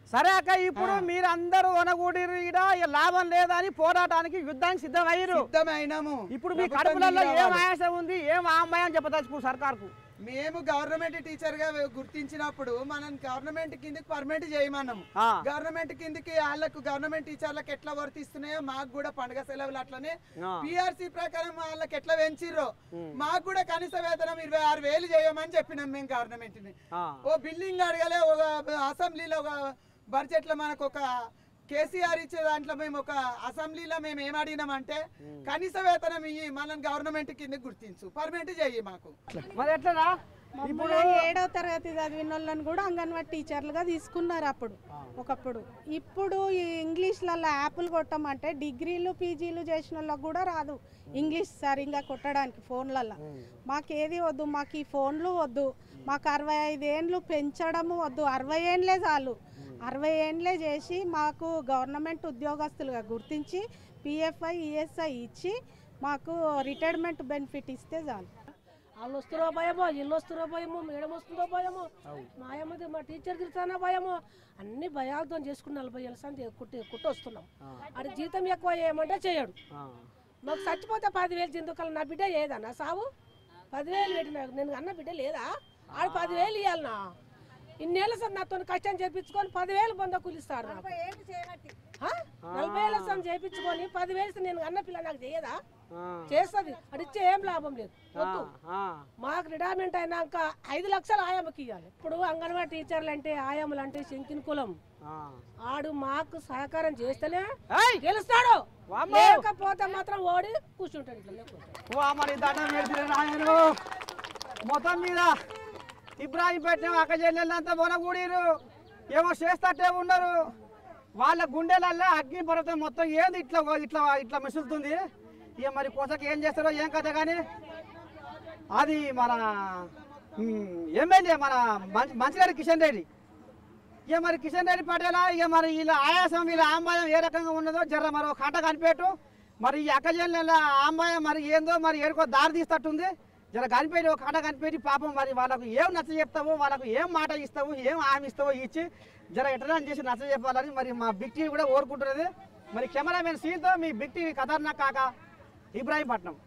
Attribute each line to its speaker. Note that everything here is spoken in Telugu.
Speaker 1: సరే అక్క ఇప్పుడు మీరు అందరూ వనగూడి ఈడ ఇక లాభం లేదని పోరాటానికి యుద్ధానికి సిద్ధమయ్యారు
Speaker 2: సిద్ధమైనాము
Speaker 1: ఇప్పుడు మీ
Speaker 2: ప్రభుత్వం
Speaker 1: కడుపులలో
Speaker 2: దిగి
Speaker 1: ఏం
Speaker 2: రావాలి.
Speaker 1: ఆయాసం ఉంది ఏం ఆంబాయం చెప్పదలుచుకు సర్కార్కు
Speaker 2: మేము గవర్నమెంట్ టీచర్ గా గుర్తించినప్పుడు మనం గవర్నమెంట్ కిందకి పర్మనెంట్ చేయమన్నాము
Speaker 1: ఆ.
Speaker 2: గవర్నమెంట్ కిందకి వాళ్ళకు గవర్నమెంట్ టీచర్లకు ఎట్లా వర్తిస్తున్నాయో మాకు కూడా పండుగ సెలవులు అట్లనే
Speaker 1: ఆ.
Speaker 2: పిఆర్సీ ప్రకారం వాళ్ళకి ఎట్లా పెంచిర్రో మాకు కూడా కనీస వేతనం ఇరవై ఆరు వేలు చేయమని చెప్పినాం మేము గవర్నమెంట్ ని
Speaker 1: ఆ.
Speaker 2: ఓ బిల్డింగ్ అడగలే ఒక అసెంబ్లీలో ఒక బడ్జెట్ లో మనకు ఒక కేసీఆర్ ఇచ్చే దాంట్లో మేము ఒక అసెంబ్లీలో మేము ఏం అడిగినామంటే కనీస వేతనం ఇయ్యి మనం గవర్నమెంట్ కింద గుర్తించు పర్మనెంట్ చెయ్యి మాకు
Speaker 1: మరి ఎట్లరా
Speaker 3: ఇప్పుడు ఏడవ తరగతి చదివిన వాళ్ళని కూడా అంగన్వాడీ టీచర్లుగా తీసుకున్నారు అప్పుడు ఒకప్పుడు ఇప్పుడు ఈ ఇంగ్లీష్లలో యాప్లు కొట్టమంటే డిగ్రీలు పీజీలు చేసిన వాళ్ళకి కూడా రాదు ఇంగ్లీష్ సరిగ్గా కొట్టడానికి ఫోన్లలో మాకు ఏది వద్దు మాకు ఈ ఫోన్లు వద్దు మాకు అరవై ఐదు ఏండ్లు పెంచడము వద్దు అరవై ఏండ్లే చాలు అరవై ఏండ్లే చేసి మాకు గవర్నమెంట్ ఉద్యోగస్తులుగా గుర్తించి పిఎఫ్ఐ ఈఎస్ఐ ఇచ్చి మాకు రిటైర్మెంట్ బెనిఫిట్ ఇస్తే చాలు
Speaker 4: వాళ్ళు వస్తున్నారో భయమో వీళ్ళు వస్తున్నారో భయమో మేడం వస్తుందో భయమో మా అమ్మది మా టీచర్ తిరుగుతానో భయమో అన్ని భయాలతో చేసుకుని నలభై ఏళ్ళ సంది కుట్టి కుట్టి వస్తున్నాం అది జీతం ఎక్కువ చేయమంటే చేయడు మాకు చచ్చిపోతే పదివేలు చిందుకలు నా బిడ్డ ఏదన్నా సావు పదివేలు పెట్టిన నేను అన్న బిడ్డ లేదా ఆడు పదివేలు ఇవ్వాలనా ఇన్నేళ్ళ సార్ నాతో కష్టం చేపించుకొని పదివేలు బొంద కూలిస్తాడు నాకు ఆ? నలభై ఏళ్ళ సార్ చేపించుకొని పదివేలు ఇస్తే నేను అన్న పిల్ల నాకు చేయదా చేస్తుంది అది ఇచ్చే ఏం లాభం లేదు వద్దు మాకు రిటైర్మెంట్ అయినాక ఐదు లక్షలు ఆయామకి ఇవ్వాలి ఇప్పుడు అంగన్వాడీ టీచర్లు అంటే ఆయాములు అంటే శంకిన కులం ఆడు మాకు సహకారం చేస్తేనే
Speaker 1: ఏయ్!
Speaker 4: గెలుస్తాడు
Speaker 1: వామ్మో!
Speaker 4: లేకపోతే మాత్రం ఓడి కూర్చుంటాడు ఇట్లా లేకుంటే.
Speaker 1: ఓ మరి దండం పెడితే నాయను మొత్తం మీద ఇబ్రాహీం పెట్టిన అక్క చెల్లెళ్ళంతా బొనగూడీరు ఏమో చేస్తట్టే ఉండరు వాళ్ళ గుండెలల్లో అగ్ని పర్వతం మొత్తం ఏంది ఇట్లా ఇట్లా ఇట్లా మిసులుతుంది ఇక మరి కొసకి ఏం చేస్తారో ఏం కథ కానీ అది మన ఉమ్, ఎమ్మెల్యే మన మంచి మంచిగారి కిషన్ రెడ్డి ఇక మరి కిషన్ రెడ్డి పటేలా ఇక మరి వీళ్ళ ఆయాసం వీళ్ళ ఆంబాయం ఏ రకంగా ఉన్నదో జర మరో కంట కనిపెట్టు మరి ఈ అక్కజల్ల ఆంబాయం మరి ఏందో మరి ఏడుకో దారి తీస్తట్టుంది జర కనిపెట్టి ఒక కంట కనిపెట్టి పాపం మరి వాళ్ళకు ఏం నచ్చ చెప్తావు వాళ్ళకు ఏం మాట ఇస్తావు ఏం హామీ ఇస్తావో ఇచ్చి జర ఎట్లా చేసి నచ్చ చెప్పాలని మరి మా బిగ్ టీవీ కూడా కోరుకుంటున్నది మరి కెమెరామెన్ సీన్తో మీ బిగ్ టీవీ ఖతర్నాక్ కాక ఇబ్రాహీంపట్నం